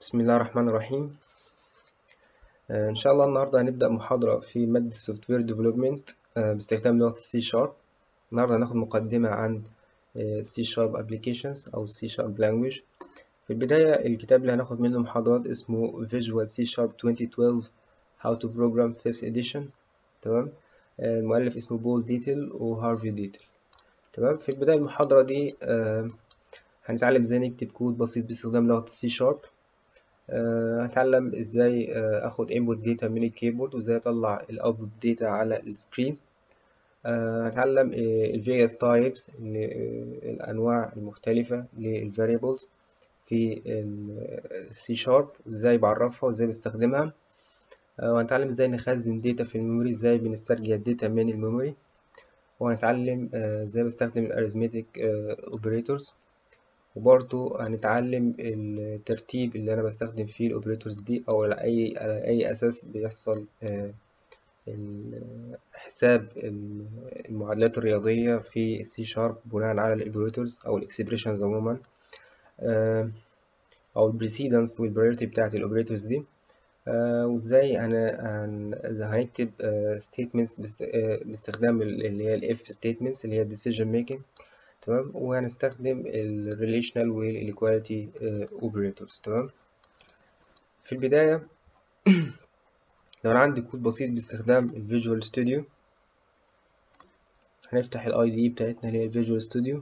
بسم الله الرحمن الرحيم آه، إن شاء الله النهاردة هنبدأ محاضرة في مادة السوفت وير ديفلوبمنت باستخدام لغة السي شارب النهاردة هناخد مقدمة عن السي شارب ابليكيشنز أو السي شارب لانجويج في البداية الكتاب اللي هناخد منه محاضرات اسمه Visual C Sharp 2012 How to Program 5th Edition تمام آه، المؤلف اسمه بول ديتل وهارفي ديتل تمام في البداية المحاضرة دي آه، هنتعلم ازاي نكتب كود بسيط باستخدام لغة السي شارب آه، هتعلم ازاي آه، اخد input data من الكيبورد وازاي اطلع الاوتبوت data على السكرين آه، هتعلم ال various types ال- آه، الانواع المختلفة لل variables في ال C sharp وازاي بعرفها وازاي بستخدمها آه، وهنتعلم ازاي نخزن data في الميموري ازاي بنسترجع الداتا من الميموري وهنتعلم آه، ازاي بستخدم ال arithmetic آه، operators وبرضه هنتعلم الترتيب اللي أنا بستخدم فيه الأوبريتورز دي أو على أي على أي أساس بيحصل آه، ال- حساب ال- المعادلات الرياضية في السي شارب بناء على الأوبريتورز أو الإكسبريشنز عموما آه، أو البريسيدنس والبريورتي بتاعت الأوبريتورز دي آه، وإزاي هن- هن- هنكتب ستيتمنتس باستخدام ال- اللي هي الإف ستيتمنتس اللي هي decision making تمام وهنستخدم ال relational وال equality آه، operators تمام في البداية لو أنا عندي كود بسيط باستخدام ال Visual Studio هنفتح ال IDE بتاعتنا اللي هي ال Visual Studio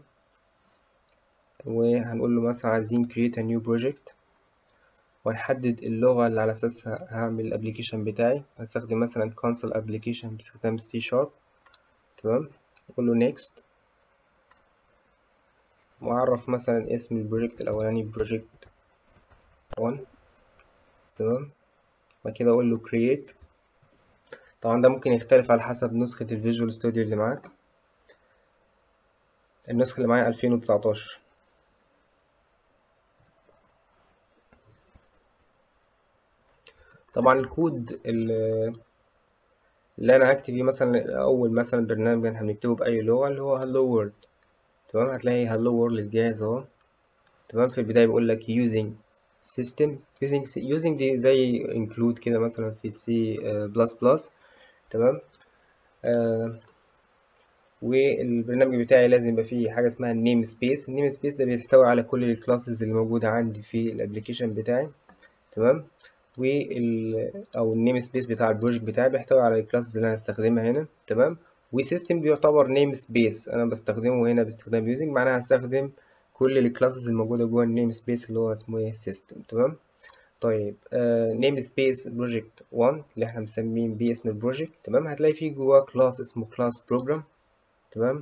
وهنقول له مثلا عايزين create a new project وهنحدد اللغة اللي على أساسها هعمل الابليكيشن بتاعي هستخدم مثلا console application باستخدام ال C Sharp تمام أقول له next وأعرف مثلا اسم البروجكت الأولاني project 1 تمام بعد كده أقول له create طبعا ده ممكن يختلف على حسب نسخة الفيجوال ستوديو اللي معاك النسخة اللي معايا 2019 طبعا الكود اللي اللي أنا هكتب فيه مثلا أول مثلا برنامج احنا بنكتبه بأي لغة اللي هو hello world تمام هتلاقي hello world جاهز أهو تمام في البداية بيقول لك using system using using دي زي include كده مثلا في C بلس بلس تمام آه والبرنامج بتاعي لازم يبقى فيه حاجة اسمها النيم سبيس النيم سبيس ده بيحتوي على كل الكلاسز اللي موجودة عندي في الابليكيشن بتاعي تمام وال او النيم سبيس بتاع البروجكت بتاعي بيحتوي على الكلاسز اللي انا هستخدمها هنا تمام وسيستم دي يعتبر نيم سبيس انا بستخدمه هنا باستخدام يوزنج معناها هستخدم كل الكلاسز الموجودة جوه النيم سبيس اللي هو اسمه ايه سيستم تمام طيب نيم سبيس بروجكت 1 اللي احنا مسمين بيه اسم البروجكت تمام هتلاقي فيه جواه كلاس اسمه كلاس بروجرام تمام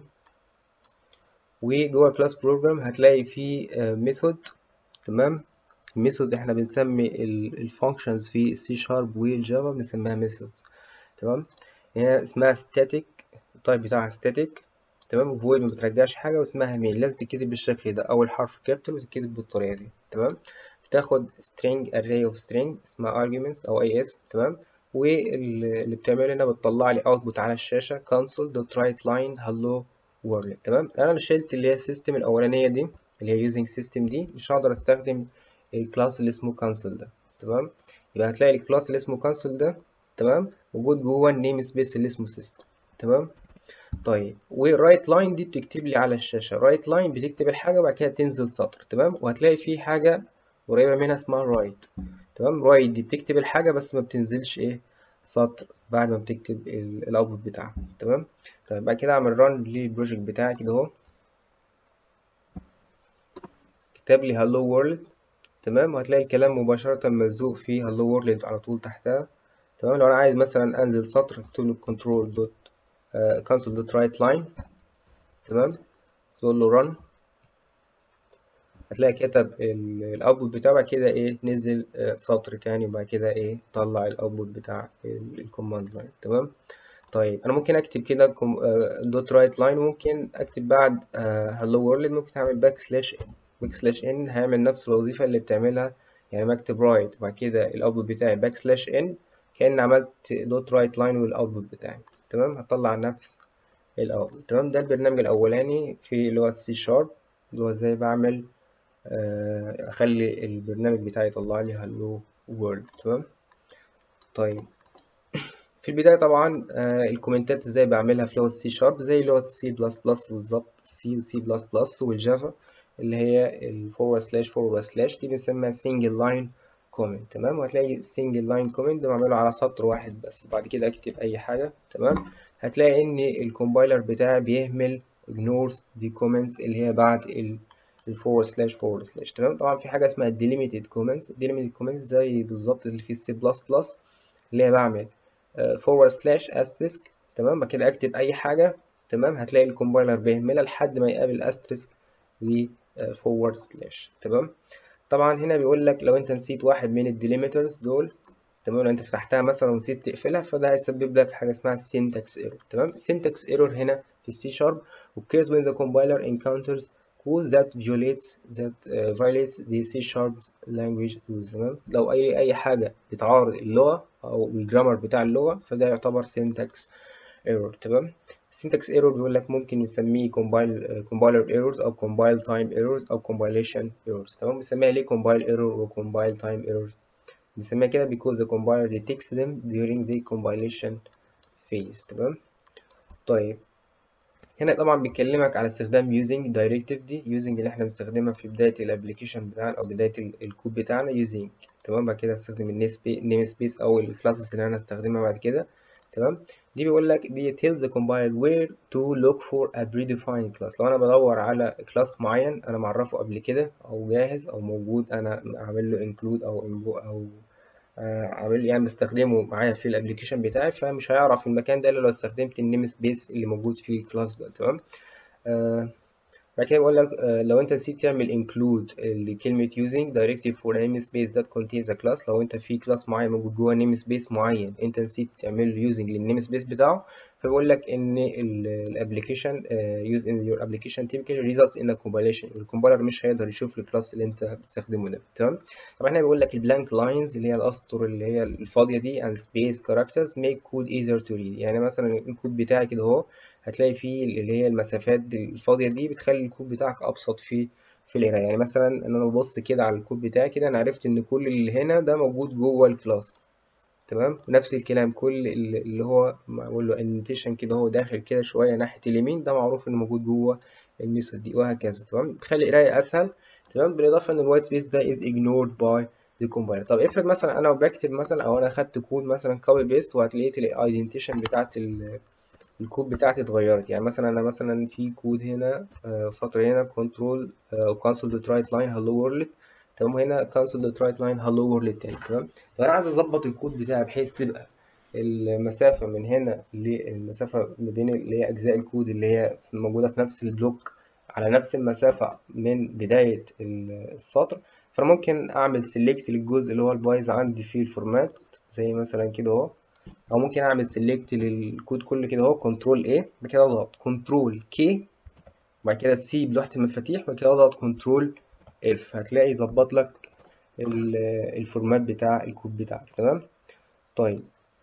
وجوه كلاس بروجرام هتلاقي فيه ميثود تمام الميثود احنا بنسمي الفانكشنز في السي شارب والجافا بنسميها ميثودز تمام هنا اسمها static التايب بتاعها static تمام فويد ما بترجعش حاجه واسمها مين لازم تتكتب بالشكل ده اول حرف كابيتال وتتكتب بالطريقه دي تمام بتاخد string array of string اسمها arguments او اي اسم تمام واللي بتعمله هنا بتطلع لي output على الشاشه console.writeLine hello world تمام انا شلت اللي هي system الاولانيه دي اللي هي using system دي مش هقدر استخدم الكلاس اللي اسمه cancel ده تمام يبقى هتلاقي الكلاس اللي اسمه cancel ده تمام موجود جوه النيم سبيس اللي اسمه system تمام طيب ورايت لاين دي بتكتب لي على الشاشه رايت لاين بتكتب الحاجه وبعد كده تنزل سطر تمام وهتلاقي في حاجه قريبه منها اسمها رايت تمام رايت دي بتكتب الحاجه بس ما بتنزلش ايه سطر بعد ما بتكتب الاوتبوت بتاعها تمام طيب بعد كده اعمل ران للبروجكت بتاعي كده اهو كتب لي هالو وورلد تمام وهتلاقي الكلام مباشره ملزوق في هالو وورلد على طول تحتها تمام لو انا عايز مثلا انزل سطر اكتب له كنترول دوت console دوت رايت لاين تمام تقول له run هتلاقي كتب الاوتبوت بتاعه بعد كده ايه نزل آه، سطر تاني وبعد كده ايه طلع الاوتبوت بتاع الكوماند لاين تمام طيب انا ممكن اكتب كده دوت رايت لاين وممكن اكتب بعد هلو وورلد ممكن اعمل باك سلاش ان باك سلاش ان هيعمل نفس الوظيفه اللي بتعملها يعني ما اكتب رايت وبعد كده الاوتبوت بتاعي باك سلاش ان كأن عملت دوت رايت لاين والاوتبوت بتاعي تمام هطلع نفس الاوتبوت تمام ده البرنامج الاولاني في لغه سي شارب اللي هو ازاي بعمل آه، اخلي البرنامج بتاعي يطلع لي هلو وورلد تمام طيب في البداية طبعا آه، الكومنتات ازاي بعملها في لغة سي شارب زي لغة سي بلس بلس بالظبط سي وسي بلس بلس والجافا اللي هي الفورورد سلاش فورورد سلاش دي بنسميها سنجل لاين كومنت تمام وهتلاقي السنجل لاين كومنت ده بعمله على سطر واحد بس بعد كده اكتب اي حاجة تمام هتلاقي ان الكومبايلر بتاعي بيهمل ignores the comments اللي هي بعد الفورورد سلاش فورورد سلاش تمام طبعا في حاجة اسمها delimited comments delimited comments زي بالظبط اللي في السي بلس بلس اللي هي بعمل فورورد سلاش استريسك تمام بعد كده اكتب اي حاجة تمام هتلاقي الكومبايلر بيهملها لحد ما يقابل استريسك و فورورد سلاش تمام طبعا هنا بيقول لك لو انت نسيت واحد من الديليمترز دول تمام لو انت فتحتها مثلا ونسيت تقفلها فده هيسبب لك حاجه اسمها syntax error تمام syntax error هنا في السي شارب occurs when the compiler encounters code that violates that uh, violates the C sharp language rules تمام لو اي اي حاجه بتعارض اللغه او الجرامر بتاع اللغه فده يعتبر syntax error تمام syntax error بيقول لك ممكن نسميه compile uh, compiler errors او compile time errors او compilation errors تمام بنسميها ليه compile error و compile time error بنسميها كده because the compiler detects them during the compilation phase تمام طيب هنا طبعا بيكلمك على استخدام using directive دي using اللي احنا بنستخدمها في بداية الابلكيشن بتاعنا او بداية الكود بتاعنا using تمام بعد كده استخدم النيم سبيس او الكلاسز اللي انا هستخدمها بعد كده تمام دي بيقول لك دي tells the compiler where to look for a predefined class لو انا بدور على كلاس معين انا معرفه قبل كده او جاهز او موجود انا عامل له include او او عامل يعني بستخدمه معايا في الابلكيشن بتاعي فمش هيعرف المكان ده الا لو استخدمت النيم سبيس اللي موجود في الكلاس ده تمام آه بعد كده بقول لك آه لو انت نسيت تعمل include لكلمة using directive for namespace that contains a class لو انت في كلاس معين موجود جوه نيم سبيس معين انت نسيت تعمل له using للنيم سبيس بتاعه فبيقول لك ان الابلكيشن uh, use in your application typically results in a compilation الكومبايلر مش هيقدر يشوف الكلاس اللي انت بتستخدمه ده تمام طبعا هنا بيقول لك البلانك لاينز اللي هي الاسطر اللي هي الفاضيه دي and space characters make code easier to read يعني مثلا الكود بتاعي كده اهو هتلاقي فيه اللي هي المسافات الفاضيه دي بتخلي الكود بتاعك ابسط في في القرايه يعني مثلا ان انا ببص كده على الكود بتاعي كده انا عرفت ان كل اللي هنا ده موجود جوه الكلاس تمام نفس الكلام كل اللي هو معمول له انتيشن كده هو داخل كده شويه ناحيه اليمين ده معروف انه موجود جوه الميثود دي وهكذا تمام بتخلي القرايه اسهل تمام بالاضافه ان الوايت سبيس ده is ignored by the compiler طب افرض مثلا انا بكتب مثلا او انا خدت كود مثلا كوبي بيست وهتلاقيت الايدنتيشن بتاعت الكود بتاعتي اتغيرت يعني مثلا انا مثلا في كود هنا سطر هنا كنترول كونسول دوت رايت لاين هلو وورلد تمام هنا كانسل دوت رايت لاين هلو وورلد تاني تمام طب انا عايز اظبط الكود بتاعي بحيث تبقى المسافه من هنا للمسافه ما بين اللي هي اجزاء الكود اللي هي موجوده في نفس البلوك على نفس المسافه من بدايه السطر فانا ممكن اعمل سيلكت للجزء اللي هو البايظ عندي في الفورمات زي مثلا كده اهو او ممكن اعمل سيلكت للكود كله كده اهو كنترول A بعد كده اضغط كنترول K بعد كده سي بلوحه المفاتيح بعد كده اضغط كنترول اف هتلاقي يظبط لك الفورمات بتاع الكود بتاعك تمام طيب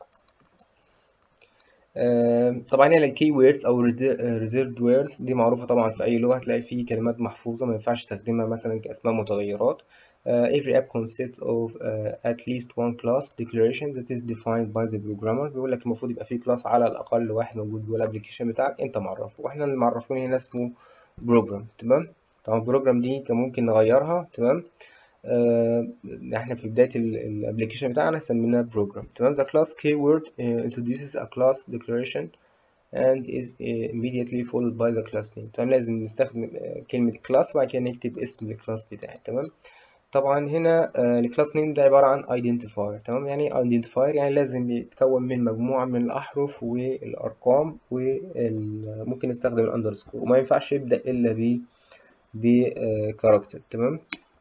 آه طبعا هنا الكي ويردز او ريزيرفد ويردز دي معروفه طبعا في اي لغه هتلاقي فيه كلمات محفوظه ما ينفعش تستخدمها مثلا كاسماء متغيرات Uh, every app consists of uh, at least one class declaration that is defined by the programmer بيقول لك المفروض يبقى فيه كلاس على الاقل واحد موجود جوه الابلكيشن بتاعك انت معرفه واحنا اللي معرفين هنا اسمه بروجرام تمام طبعا البروجرام دي كان ممكن نغيرها تمام آه احنا في بداية الابلكيشن بتاعنا سميناه بروجرام تمام the class keyword uh, introduces a class declaration and is uh, immediately followed by the class name تمام لازم نستخدم uh, كلمة class وبعد كده نكتب اسم الكلاس بتاعي تمام طبعا هنا الكلاس نيم ده عبارة عن identifier تمام يعني identifier يعني لازم يتكون من مجموعة من الأحرف والأرقام وممكن نستخدم الأندرسكور وما ينفعش يبدأ إلا ب بكاركتر تمام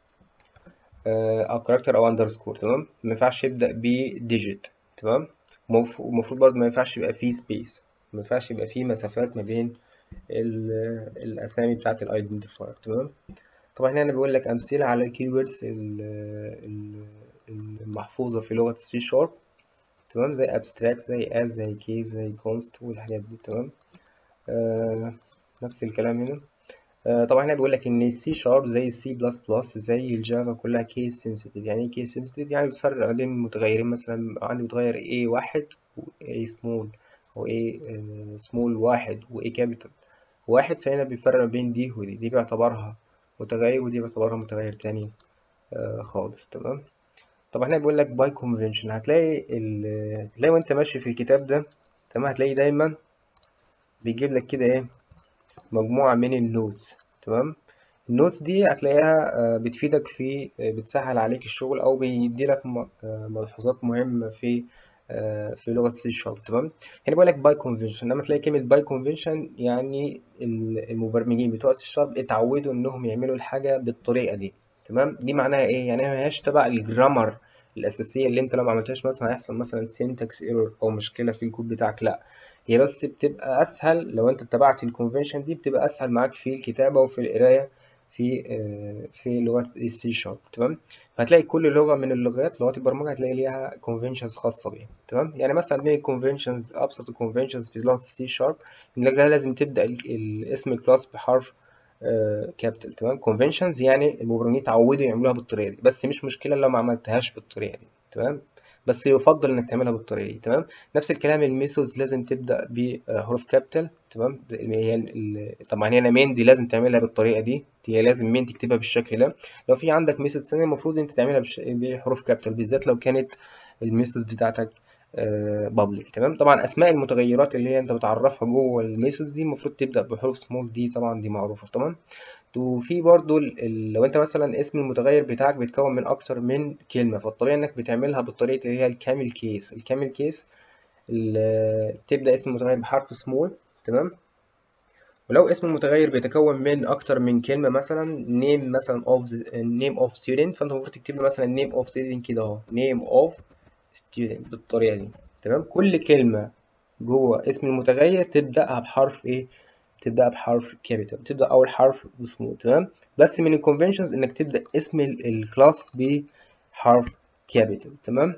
او كاركتر او اندرسكور تمام ما ينفعش يبدا بديجيت تمام ومفروض برضه ما ينفعش يبقى فيه سبيس ما ينفعش يبقى فيه مسافات ما بين الاسامي بتاعه الايدنتيفاير تمام طبعا هنا بيقول لك امثله على الكيوردز المحفوظه في لغه السي شارب تمام زي abstract زي as زي case زي const والحاجات دي تمام آه نفس الكلام هنا آه، طبعا هنا بيقول لك ان السي شارب زي السي بلس بلس زي الجافا كلها كيس سنسيتيف يعني ايه كيس سنسيتيف يعني بتفرق بين متغيرين مثلا عندي متغير A واحد و A سمول او A سمول واحد و A كابيتال واحد فهنا بيفرق بين دي ودي دي بيعتبرها متغير ودي بيعتبرها متغير تاني آه، خالص تمام طبعا هنا بيقول لك باي كونفنشن هتلاقي ال هتلاقي وانت ماشي في الكتاب ده تمام هتلاقي دايما بيجيب لك كده ايه مجموعة من النوتس تمام النوتس دي هتلاقيها آه، بتفيدك في آه، بتسهل عليك الشغل او بيدي لك ملحوظات مهمة في آه، في لغة سي شارب تمام هنا بيقول لك باي كونفنشن لما تلاقي كلمة باي كونفنشن يعني المبرمجين بتوع سي شارب اتعودوا انهم يعملوا الحاجة بالطريقة دي تمام دي معناها ايه يعني ما هياش تبع الجرامر الاساسيه اللي انت لو ما عملتهاش مثلا هيحصل مثلا syntax ايرور او مشكله في الكود بتاعك لا هي بس بتبقى اسهل لو انت اتبعت الكونفنشن دي بتبقى اسهل معاك في الكتابه وفي القرايه في آه، في لغه السي شارب تمام فهتلاقي كل لغه من اللغات لغات البرمجه هتلاقي ليها كونفنشنز خاصه بيها تمام يعني مثلا من الكونفنشنز ابسط الكونفنشنز في لغه السي شارب انك لازم تبدا الاسم الكلاس بحرف كابيتال تمام كونفنشنز يعني المبرمجين اتعودوا يعملوها بالطريقه دي بس مش مشكله لو ما عملتهاش بالطريقه دي تمام بس يفضل انك تعملها بالطريقه دي تمام نفس الكلام الميثودز لازم تبدا بحروف كابيتال تمام هي ال- طبعا هنا مين دي لازم تعملها بالطريقه دي هي لازم مين تكتبها بالشكل ده لو في عندك ميثود ثانيه المفروض انت تعملها بش- بحروف كابيتال بالذات لو كانت الميثود بتاعتك بابليك تمام طبعا اسماء المتغيرات اللي هي انت بتعرفها جوه الميثودز دي المفروض تبدا بحروف سمول دي طبعا دي معروفه طبعا وفي برضو ال- ال- لو انت مثلا اسم المتغير بتاعك بيتكون من اكتر من كلمه فالطبيعي انك بتعملها بالطريقه اللي هي الكامل كيس الكامل كيس ال- تبدا اسم المتغير بحرف سمول تمام ولو اسم المتغير بيتكون من اكتر من كلمه مثلا name مثلا of the name of student فانت المفروض تكتب له مثلا name of student كده اهو name of student بالطريقه دي تمام كل كلمه جوه اسم المتغير تبداها بحرف ايه تبدأ بحرف كابيتال تبدأ أول حرف بسمول تمام بس من الكونفنشنز إنك تبدأ اسم ال- الكلاس بحرف كابيتال تمام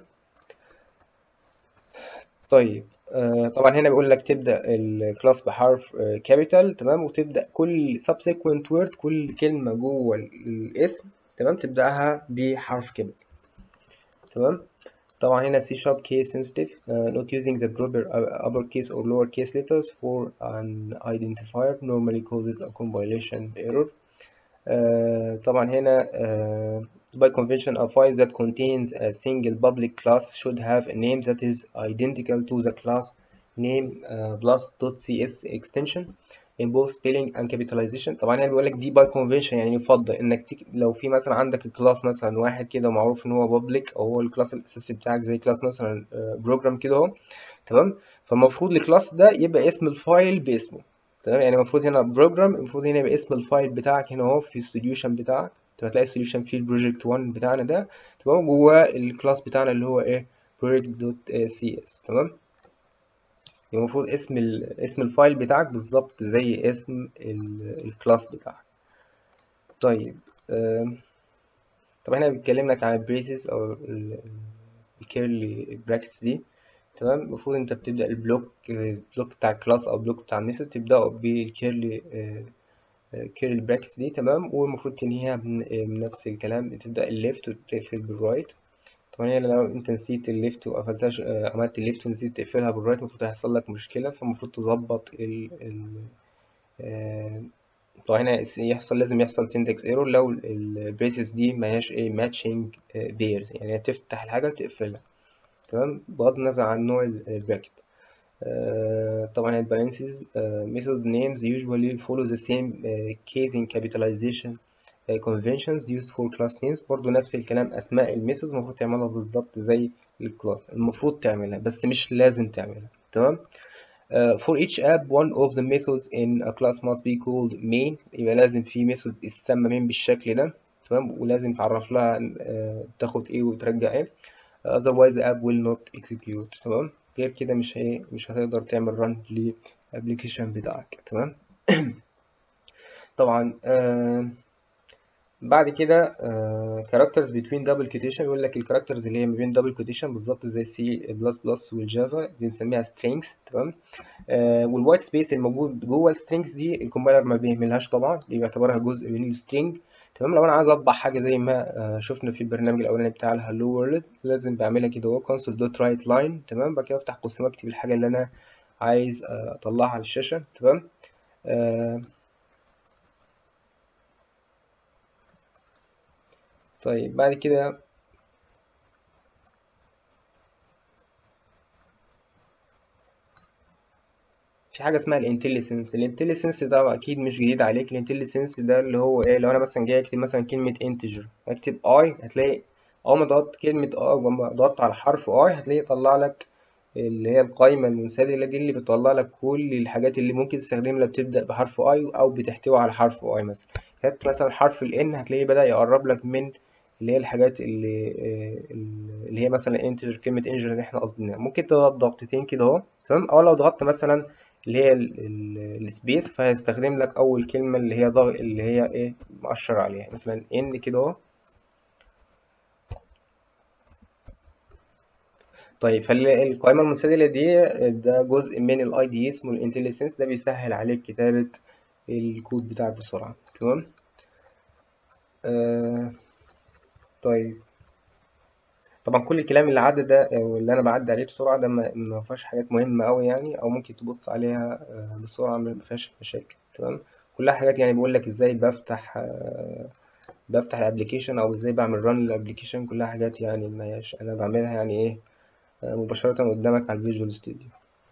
طيب آه طبعا هنا بيقول لك تبدأ الكلاس بحرف كابيتال تمام وتبدأ كل subsequent word كل كلمة جوه ال- الاسم تمام تبدأها بحرف كابيتال تمام طبعا هنا C sharp case sensitive uh, not using the proper uh, uppercase or lowercase letters for an identifier normally causes a compilation error uh, طبعا هنا uh, by convention a file that contains a single public class should have a name that is identical to the class name uh, plus .cs extension in both spelling and capitalization طبعا هنا بيقول لك دي باي كونفنشن يعني يفضل انك تك... لو في مثلا عندك الكلاس مثلا واحد كده معروف ان هو بابليك او هو الكلاس الاساسي بتاعك زي كلاس مثلا بروجرام كده اهو تمام فالمفروض الكلاس ده يبقى اسم الفايل باسمه تمام يعني المفروض هنا بروجرام المفروض هنا يبقى اسم الفايل بتاعك هنا اهو في السوليوشن بتاعك تبقى تلاقي السوليوشن في البروجكت 1 بتاعنا ده تمام جواه الكلاس بتاعنا اللي هو ايه project.cs تمام المفروض اسم ال... اسم الفايل بتاعك بالظبط زي اسم ال... الكلاس بتاعك طيب آم، طبعا احنا بنتكلم لك عن البريسز او الكيرلي براكتس دي تمام المفروض انت بتبدأ البلوك البلوك بتاع الكلاس او البلوك بتاع الميثود تبدأه بالكيرلي كيرلي براكتس دي تمام والمفروض تنهيها بن- بنفس الكلام تبدأ الليفت وتقفل بالرايت طبعا هنا لو انت نسيت الليفت وقفلتهاش آه، عملت الليفت ونسيت تقفلها بالرايت المفروض هيحصل لك مشكلة فالمفروض تظبط ال ال آه، طبعا هنا يس- يحصل لازم يحصل syntax error لو البريسز دي ما هياش ايه matching بيرز يعني تفتح الحاجة وتقفلها تمام بغض النظر عن نوع البراكت طبعا البالانسز methods names usually follow the same uh, casing capitalization uh, conventions used for class names برضو نفس الكلام أسماء الميثودز المفروض تعملها بالظبط زي الكلاس المفروض تعملها بس مش لازم تعملها تمام Uh, for each app one of the methods in a class must be called main يبقى لازم في method تسمى main بالشكل ده تمام ولازم تعرف لها uh, تاخد ايه وترجع ايه otherwise the app will not execute تمام غير كده مش هي مش هتقدر تعمل run للابلكيشن بتاعك تمام طبعا آه بعد كده كاركترز بتوين دبل كوتيشن يقول لك الكاركترز اللي هي ما بين دبل كوتيشن بالظبط زي سي بلس بلس والجافا بنسميها سترينجز تمام آه والوايت سبيس الموجود جوه السترينجز دي الكومبايلر ما بيهملهاش طبعا دي بيعتبرها جزء من السترينج تمام لو انا عايز اطبع حاجه زي ما آه شفنا في البرنامج الاولاني بتاع الهالو وورلد لازم بعملها كده اهو كونسول دوت رايت لاين تمام بعد كده افتح قوسين واكتب الحاجه اللي انا عايز آه اطلعها على الشاشه تمام آه طيب بعد كده في حاجه اسمها الانتليسنس الانتليسنس ده اكيد مش جديد عليك الانتليسنس ده اللي هو ايه لو انا مثلا جاي اكتب مثلا كلمه انتجر اكتب اي هتلاقي اول ما ضغطت كلمه اي لما ضغطت على حرف اي هتلاقي يطلع لك اللي هي القائمه المنسدله دي اللي بتطلع لك كل الحاجات اللي ممكن تستخدمها بتبدا بحرف اي او بتحتوي على حرف اي مثلا كتبت مثلا حرف الان هتلاقيه بدا يقرب لك من اللي هي الحاجات اللي اللي هي مثلا انتجر كلمه انجر اللي احنا قصدناها ممكن تضغط ضغطتين كده اهو تمام او لو ضغطت مثلا اللي هي السبيس فهيستخدم لك اول كلمه اللي هي ضغط اللي هي ايه مؤشر عليها مثلا ان كده اهو طيب فالقائمه المنسدله دي ده جزء من الاي دي اسمه الانتليسنس ده بيسهل عليك كتابه الكود بتاعك بسرعه تمام آه طيب طبعا كل الكلام اللي عدى ده واللي انا بعدي عليه بسرعه ده ما فيهاش حاجات مهمه قوي يعني او ممكن تبص عليها بسرعه ما فيهاش مشاكل تمام كلها حاجات يعني بقول لك ازاي بفتح بفتح الابلكيشن او ازاي بعمل ران للابلكيشن كلها حاجات يعني ما هياش انا بعملها يعني ايه مباشره قدامك على الفيجوال ستوديو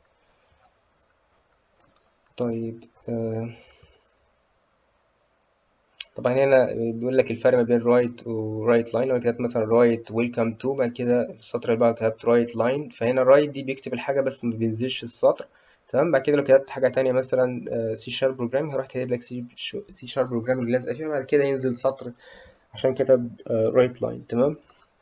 طيب آه طبعا هنا بيقول لك الفرق ما بين رايت ورايت لاين لو كتبت مثلا رايت ويلكم تو بعد كده السطر اللي بعده كتبت رايت لاين فهنا رايت دي بيكتب الحاجه بس ما بينزلش السطر تمام بعد كده لو كتبت حاجه تانية مثلا سي شارب بروجرام هيروح كاتب لك سي سي شارب بروجرام اللي لازقه فيها بعد كده ينزل سطر عشان كتب رايت لاين تمام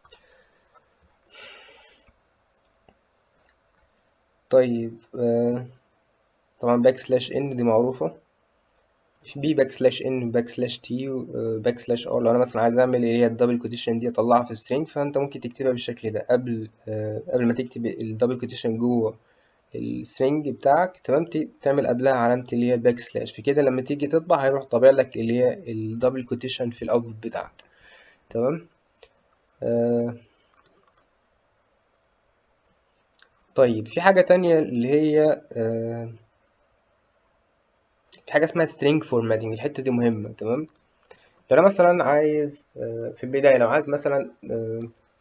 طيب طبعا باك سلاش ان دي معروفه في بي باك سلاش ان باك سلاش تي باك سلاش ار لو انا مثلا عايز اعمل اللي هي الدبل كوتيشن دي اطلعها في سترينج فانت ممكن تكتبها بالشكل ده قبل قبل ما تكتب الدبل كوتيشن جوه السترينج بتاعك تمام تعمل قبلها علامة اللي هي الباك سلاش في كده لما تيجي تطبع هيروح طابع لك اللي هي الدبل كوتيشن في الاوتبوت بتاعك تمام آه طيب في حاجة تانية اللي هي آه في حاجة اسمها string formatting الحتة دي مهمة تمام لو أنا مثلا عايز آه في البداية لو عايز مثلا آه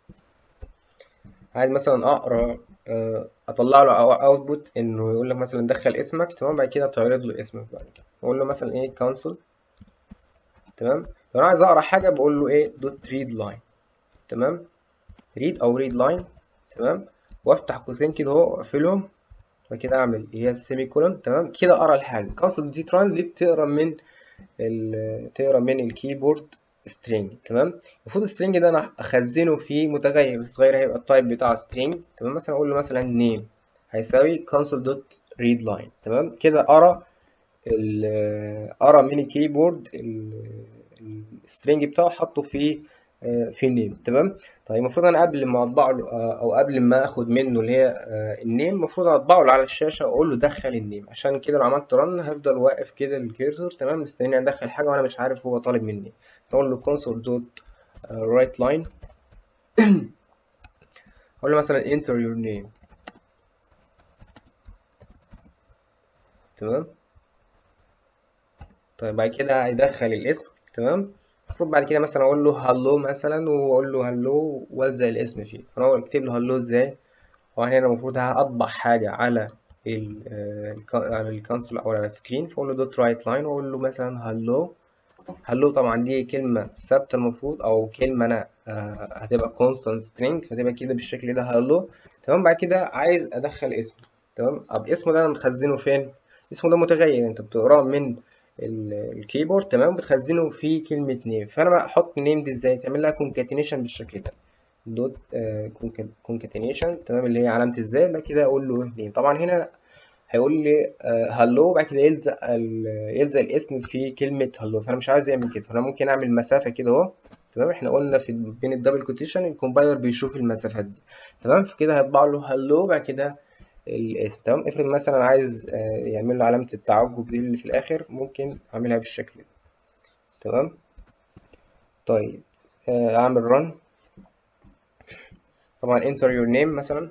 عايز مثلا أقرأ آه أطلع له output إنه يقول لك مثلا دخل اسمك تمام بعد كده تعرض له اسمك بعد كده أقول له مثلا إيه console تمام لو أنا عايز أقرأ حاجة بقول له إيه dot read line تمام read أو read line تمام وافتح قوسين كده اهو واقفلهم بعد كده اعمل هي السيمي كولون تمام كده اقرا الحاجه كونسول دي تران دي بتقرا من تقرا من الكيبورد سترينج تمام المفروض السترينج ده انا اخزنه في متغير الصغير هيبقى التايب بتاع سترينج تمام مثلا اقول له مثلا نيم هيساوي console دوت read line تمام كده ارى ارى من الكيبورد السترينج بتاعه حطه في في النيم تمام طيب المفروض انا قبل ما اطبع له او قبل ما اخد منه اللي هي النيم المفروض اطبعه له على الشاشه واقول له دخل النيم عشان كده لو عملت رن هفضل واقف كده الكيرسور تمام مستنيني ادخل حاجه وانا مش عارف هو طالب مني اقول له console دوت رايت لاين اقول له مثلا enter your name تمام طيب بعد كده هيدخل الاسم تمام المفروض بعد كده مثلا اقول له هلو مثلا واقول له هلو والزق الاسم فيه فانا اكتب له هلو ازاي هو هنا المفروض هطبع حاجه على ال على الكونسول او على السكرين فاقول له دوت رايت لاين واقول له مثلا هلو هلو طبعا دي كلمه ثابته المفروض او كلمه انا هتبقى كونستانت سترينج فتبقى كده بالشكل ده هلو تمام بعد كده عايز ادخل اسمه تمام طب اسمه ده انا مخزنه فين اسمه ده متغير انت بتقراه من الكيبورد تمام بتخزنه في كلمة نيم فأنا بقى أحط نيم دي إزاي تعمل لها كونكاتينيشن بالشكل ده دوت كونكاتينيشن تمام اللي هي علامة إزاي بعد كده أقول له نيم طبعا هنا هيقول لي هلو بعد كده يلزق يلزق الاسم في كلمه هلو فانا مش عايز يعمل كده فانا ممكن اعمل مسافه كده اهو تمام احنا قلنا في بين الدبل كوتيشن الكومبايلر بيشوف المسافات دي تمام فكده هيطبع له هلو بعد كده الاسم تمام افرض مثلا عايز يعمل له علامه التعجب دي اللي في الاخر ممكن اعملها بالشكل ده تمام طيب اعمل run طبعا enter your name مثلا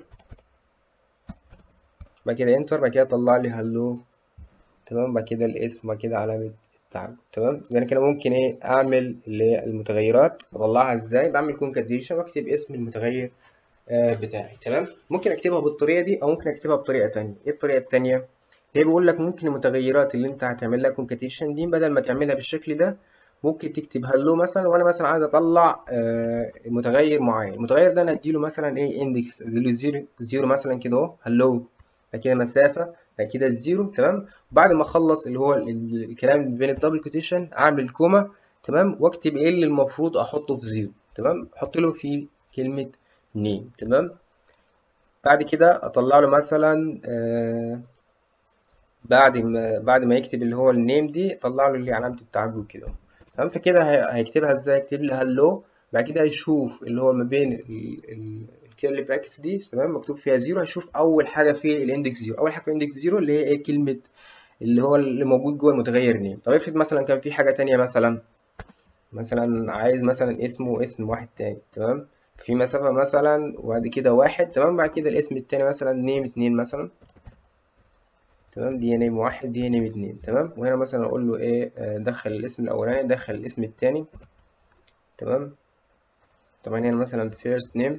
بعد كده enter بعد كده طلع لي هلو تمام بعد كده الاسم بعد كده علامة التعجب تمام يبقى انا كده ممكن ايه اعمل اللي هي المتغيرات اطلعها ازاي بعمل concatenation واكتب اسم المتغير آه بتاعي تمام ممكن اكتبها بالطريقة دي او ممكن اكتبها بطريقة تانية ايه الطريقة التانية هي بيقول لك ممكن المتغيرات اللي انت هتعمل لها concatenation دي بدل ما تعملها بالشكل ده ممكن تكتب هلو مثلا وانا مثلا عايز اطلع آه متغير معين المتغير ده انا اديله مثلا ايه اندكس زيرو زيرو زيرو مثلا كده اهو هلو بعد كده مسافه بعد كده الزيرو تمام بعد ما اخلص اللي هو الكلام بين الدبل كوتيشن اعمل كوما تمام واكتب ايه اللي المفروض احطه في زيرو تمام احط له في كلمه نيم تمام بعد كده اطلع له مثلا آه بعد ما بعد ما يكتب اللي هو النيم دي اطلع له اللي علامه التعجب كده تمام فكده هيكتبها ازاي يكتب لي هلو بعد كده يشوف اللي هو ما بين الكيرلي براكتس دي تمام مكتوب فيها زيرو هيشوف اول حاجه في الاندكس زيرو اول حاجه في الاندكس زيرو اللي هي ايه كلمه اللي هو اللي موجود جوه المتغير نيم طب افرض مثلا كان في حاجه تانية مثلا مثلا عايز مثلا اسمه اسم واحد تاني تمام في مسافه مثلا وبعد كده واحد تمام بعد كده الاسم التاني مثلا نيم اتنين مثلا تمام دي نيم واحد دي نيم اتنين تمام وهنا مثلا اقول له ايه دخل الاسم الاولاني دخل الاسم التاني تمام طبعا هنا مثلا first name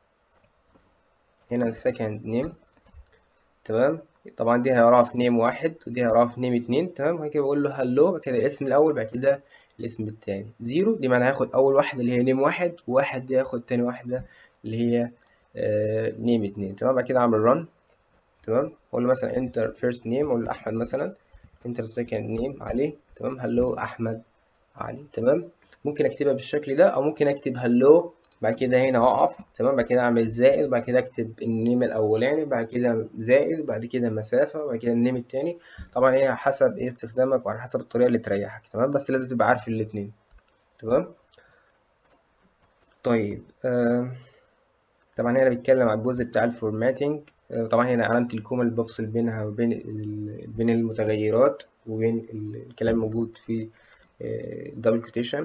هنا second name تمام طبعا دي هيقراها في نيم واحد ودي هيقراها في نيم اتنين تمام بعد كده بقول له هلو بعد كده الاسم الاول بعد كده الاسم التاني زيرو دي معناها هاخد اول واحده اللي هي نيم واحد وواحد دي هاخد تاني واحده اللي هي آه نيم اتنين تمام بعد كده اعمل run تمام اقول له مثلا enter first name اقول له احمد مثلا enter second name علي تمام هلو احمد علي تمام ممكن اكتبها بالشكل ده او ممكن اكتب هلو بعد كده هنا اقف تمام بعد كده اعمل زائد بعد كده اكتب النيم الاولاني بعد كده زائد بعد كده مسافه بعد كده النيم التاني طبعا هي حسب ايه استخدامك وعلى حسب الطريقه اللي تريحك تمام بس لازم تبقى عارف الاتنين تمام طيب آه. طبعا هنا بيتكلم على الجزء بتاع الفورماتنج طبعا هنا علامة الكوما اللي بفصل بينها وبين بين المتغيرات وبين الكلام الموجود في دبل كوتيشن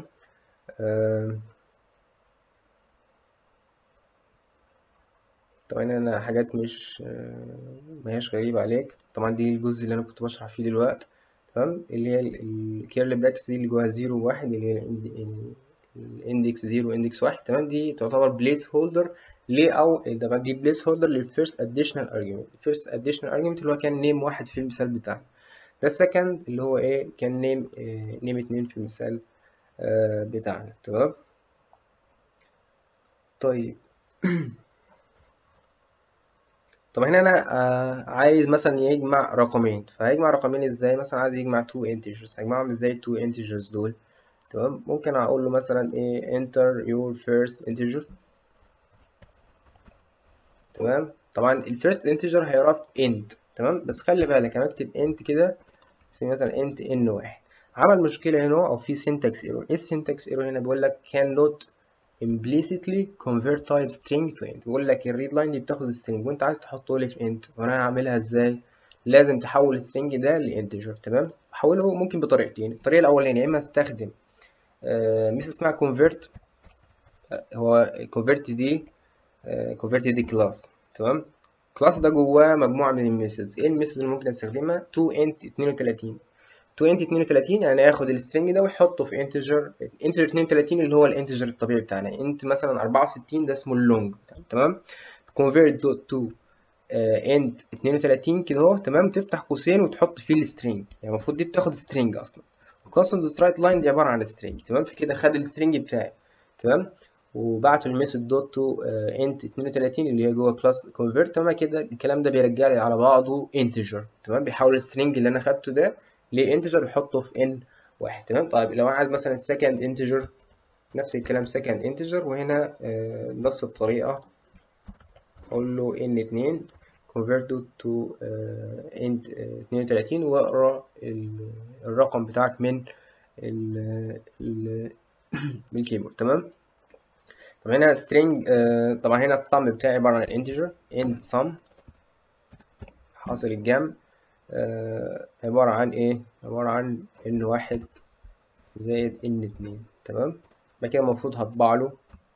طبعا هنا حاجات مش مهياش غريبة عليك طبعا دي الجزء اللي أنا كنت بشرح فيه دلوقتي تمام اللي هي الكيرل براكس دي اللي جواها زيرو وواحد اللي هي الاندكس زيرو واندكس واحد تمام دي تعتبر بليس هولدر ليه او ده دي بليس هولدر للفيرست اديشنال ارجيومنت الفيرست اديشنال ارجيومنت اللي هو كان نيم واحد في المثال بتاعنا ده السكند اللي هو ايه كان نيم إيه نيم اتنين في المثال آه بتاعنا تمام طيب طب هنا انا آه عايز مثلا يجمع رقمين فهيجمع رقمين ازاي مثلا عايز يجمع تو انتجرز هيجمعهم ازاي التو انتجرز دول تمام ممكن اقول له مثلا ايه enter your first integer تمام طبعا الفيرست انتجر هيقرا في انت تمام بس خلي بالك انا اكتب انت كده زي مثلا انت ان واحد عمل مشكله هنا او في syntax error ايه السنتكس ايرور هنا بيقول لك cannot implicitly convert type string to int بيقول لك الريد لاين دي بتاخد string وانت عايز تحطه لي في int وانا هعملها ازاي لازم تحول السترنج ده لانتجر تمام احوله ممكن بطريقتين الطريقه الاولانيه يا اما استخدم ميثود اسمها convert هو convert دي convert دي كلاس تمام كلاس ده جواه مجموعه من الميثودز ايه الميثودز اللي ممكن استخدمها to int 32 to int 32 يعني اخد السترنج ده واحطه في انتجر انتجر 32 اللي هو الانتجر الطبيعي بتاعنا انت مثلا 64 ده اسمه اللونج تمام convert to int 32 كده اهو تمام تفتح قوسين وتحط فيه السترنج يعني المفروض دي بتاخد سترنج اصلا constant straight line دي عباره عن سترنج تمام فكده خد السترنج بتاعي تمام وبعته الميثود دوت تو انت 32 اللي هي جوه كلاس كونفيرت تمام كده الكلام ده بيرجع لي على بعضه انتجر تمام بيحول السترنج اللي انا خدته ده لانتجر ويحطه في ان واحد تمام طيب لو انا عايز مثلا سكند انتجر نفس الكلام سكند انتجر وهنا آه نفس الطريقه اقول له ان 2 convert to int 32 واقرا الرقم بتاعك من ال من الكيبورد تمام طب هنا string طبعا هنا السم بتاعي عبارة عن integer int sum حاصل الجمع عبارة عن ايه عبارة عن ان واحد زائد ان اتنين تمام بعد كده المفروض هطبع له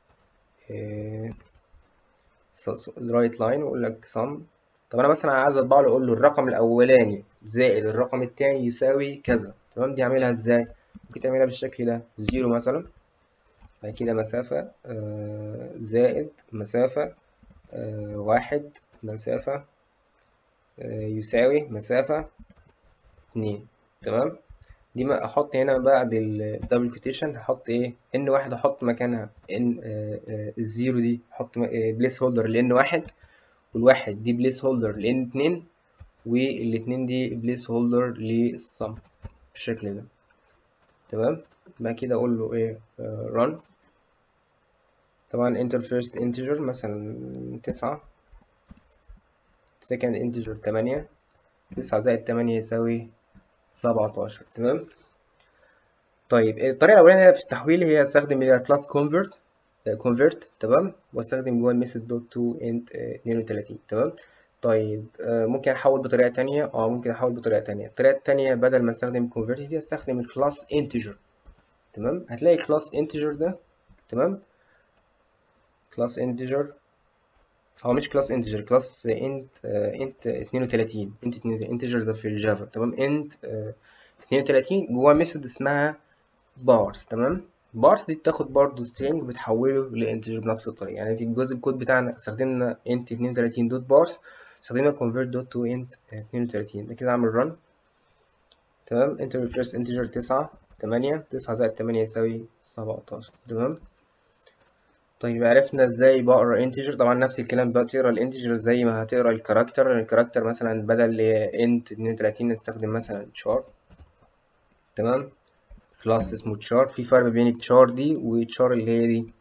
الرايت لاين واقول لك sum طب انا مثلا عايز اطبع له اقول له الرقم الاولاني زائد الرقم التاني يساوي كذا تمام دي اعملها ازاي ممكن تعملها بالشكل ده زيرو مثلا بعد كده مسافة آه زائد مسافة آه واحد مسافة آه يساوي مسافة اتنين تمام دي ما احط هنا بعد الدبل كوتيشن هحط ايه ان واحد احط مكانها ان الزيرو دي احط بليس هولدر لان واحد والواحد دي بليس هولدر لان اتنين والاتنين دي بليس هولدر للصم بالشكل ده تمام بعد كده اقول له ايه run طبعا enter first integer مثلا تسعة second integer تمانية تسعة زائد تمانية يساوي سبعتاشر تمام طيب الطريقة الأولانية في التحويل هي استخدم اللي class convert convert تمام واستخدم جوه الميثود دوت تو انت 32 تمام طيب ممكن احول بطريقة تانية اه ممكن احول بطريقة تانية الطريقة التانية بدل ما استخدم convert دي استخدم الكلاس integer تمام هتلاقي كلاس integer ده تمام كلاس integer هو مش كلاس integer كلاس int int 32 int integer ده في الجافا تمام int 32 جواه ميثود اسمها bars تمام bars دي بتاخد برضه string بتحوله لانتجر بنفس الطريقة يعني في الجزء الكود بتاعنا استخدمنا int 32 دوت bars استخدمنا convert دوت to int 32 ده كده اعمل run تمام enter first integer 9 8 9 زائد 8 يساوي 17 تمام طيب عرفنا ازاي بقرا انتجر طبعا نفس الكلام بقى تقرا الانتجر زي ما هتقرا الكاركتر الكاركتر مثلا بدل انت 32 نستخدم مثلا char تمام كلاس اسمه char في فرق بين char دي وchar اللي هي دي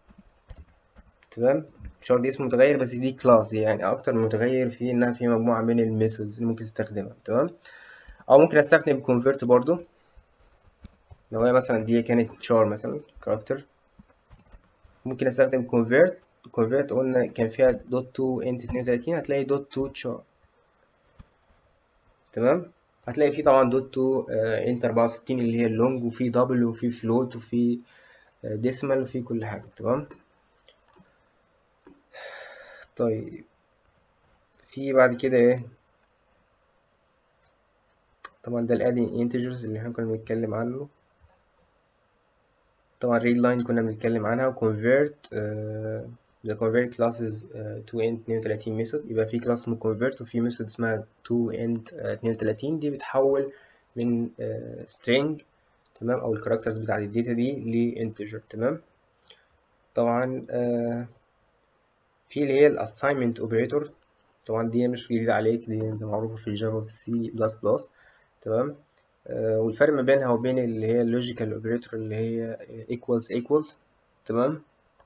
تمام char دي اسم متغير بس دي كلاس دي يعني اكتر من متغير في انها في مجموعه من الميثودز اللي ممكن تستخدمها تمام او ممكن استخدم convert برضو لو هي مثلا دي كانت char مثلا كاركتر ممكن استخدم convert convert قلنا كان فيها دوت تو انت 32 هتلاقي دوت تو char تمام هتلاقي فيه طبعا دوت تو انت 64 اللي هي اللونج وفي دبل وفي فلوت وفي ديسمال وفي كل حاجة تمام طيب في بعد كده ايه طبعا ده الادي انتجرز اللي احنا كنا بنتكلم عنه طبعا read line كنا بنتكلم عنها convert uh, the convert classes uh, to int 32 method يبقى في class اسمه convert وفي method اسمها to int uh, 32 دي بتحول من uh, string تمام او الكاركترز بتاعت الداتا دي لانتجر تمام طبعا uh, في اللي هي assignment operator طبعا دي مش جديدة عليك دي معروفة في الجافا في السي بلس بلس تمام والفرق ما بينها وبين اللي هي اللوجيكال اوبريتور اللي هي equals equals تمام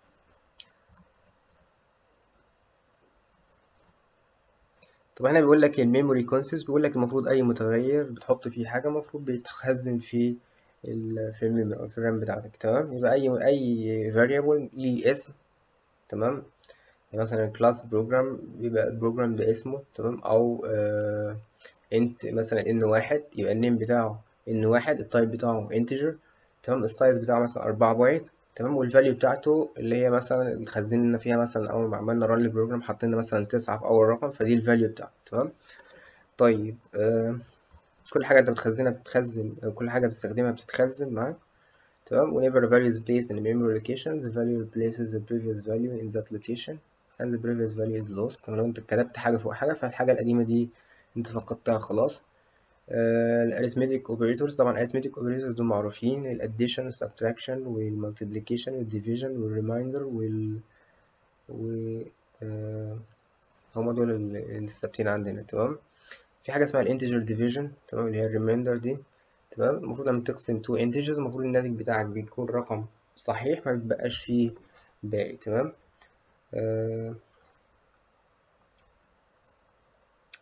طب هنا بيقول لك الميموري كونسبت بيقول لك المفروض اي متغير بتحط فيه حاجه المفروض بيتخزن في ال في الميموري او في الرام بتاعتك تمام يبقى اي اي variable ليه اسم تمام يعني مثلا كلاس بروجرام بيبقى البروجرام باسمه تمام او آه انت مثلا ان واحد يبقى النيم بتاعه ان واحد التايب بتاعه انتجر تمام السايز بتاعه مثلا أربعة بايت تمام والفاليو بتاعته اللي هي مثلا اللي خزننا فيها مثلا اول ما عملنا ران للبروجرام حطينا مثلا تسعة في اول رقم فدي الفاليو بتاعته تمام طيب آه كل حاجة انت بتخزنها بتتخزن كل حاجة بتستخدمها بتتخزن معاك تمام whenever a value is placed in a memory location the value replaces the previous value in that location and the previous value is lost طبعا لو انت كتبت حاجة فوق حاجة فالحاجة القديمة دي انت فقدتها خلاص الاريثمتيك اوبريتورز طبعا الاريثمتيك اوبريتورز دول معروفين الاديشن والسبتراكشن والمالتيبليكيشن والديفيجن والريمايندر وال و هما دول اللي الثابتين عندنا تمام في حاجه اسمها الانتجر ديفيجن تمام اللي هي الريمايندر دي تمام المفروض لما تقسم تو انتجرز المفروض الناتج بتاعك بيكون رقم صحيح ما بيبقاش فيه باقي تمام آه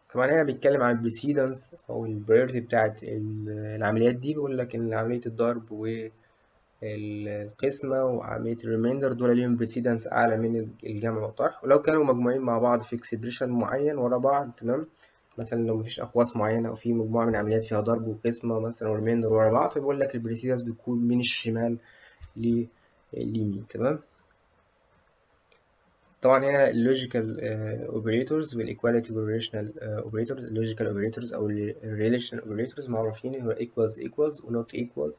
طبعا هنا بيتكلم عن البريسيدنس او البريورتي بتاعت العمليات دي بيقول لك ان عمليه الضرب والقسمه وعمليه الريميندر دول ليهم بريسيدنس اعلى من الجمع والطرح ولو كانوا مجموعين مع بعض في اكسبريشن معين ورا بعض تمام مثلا لو مفيش اقواس معينه او في مجموعه من عمليات فيها ضرب وقسمه مثلا وريميندر ورا بعض فبيقول لك البريسيدنس بيكون من الشمال لليمين تمام طبعا هنا اللوجيكال اوبريتورز والايكواليتي اوبريشنال اوبريتورز اللوجيكال اوبريتورز او الريليشن اوبريتورز معروفين هو equals equals و not equals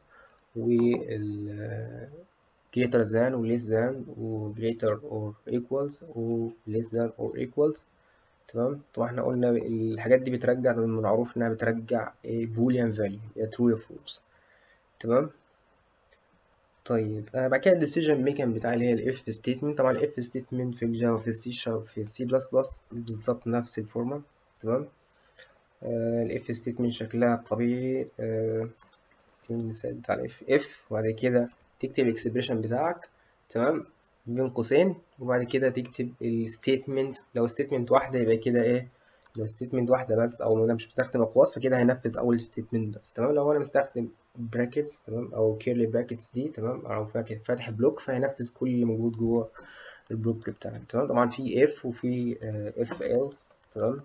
وال greater than و less than و greater or equals و less than or equals تمام طبعا احنا قلنا الحاجات دي بترجع من المعروف انها بترجع بوليان فاليو يا true يا false تمام طيب آه بعد كده الديسيجن ميكان بتاع اللي هي الاف ستيتمنت طبعا الاف ستيتمنت في الجافا في السي شارب في السي بلس بلس بالظبط نفس الفورمات تمام الاف ستيتمنت شكلها الطبيعي آه في المثال بتاع الاف اف وبعد كده تكتب الاكسبريشن بتاعك تمام بين قوسين وبعد كده تكتب الستيتمنت لو ستيتمنت واحده يبقى كده ايه لو ستيتمنت واحده بس او انا مش مستخدم اقواس فكده هينفذ اول ستيتمنت بس تمام لو انا مستخدم براكتس تمام او كيرلي براكتس دي تمام او فاتح بلوك فهينفذ كل اللي موجود جوه البلوك بتاعي تمام طبعا في اف وفي اف ايلس تمام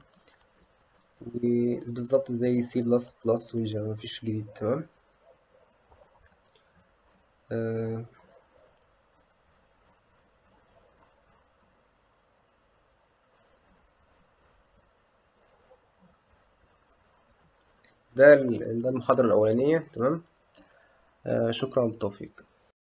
وبالظبط زي سي بلس بلس وجافا مفيش جديد تمام آه ده ده المحاضرة الأولانية تمام آه شكرا بالتوفيق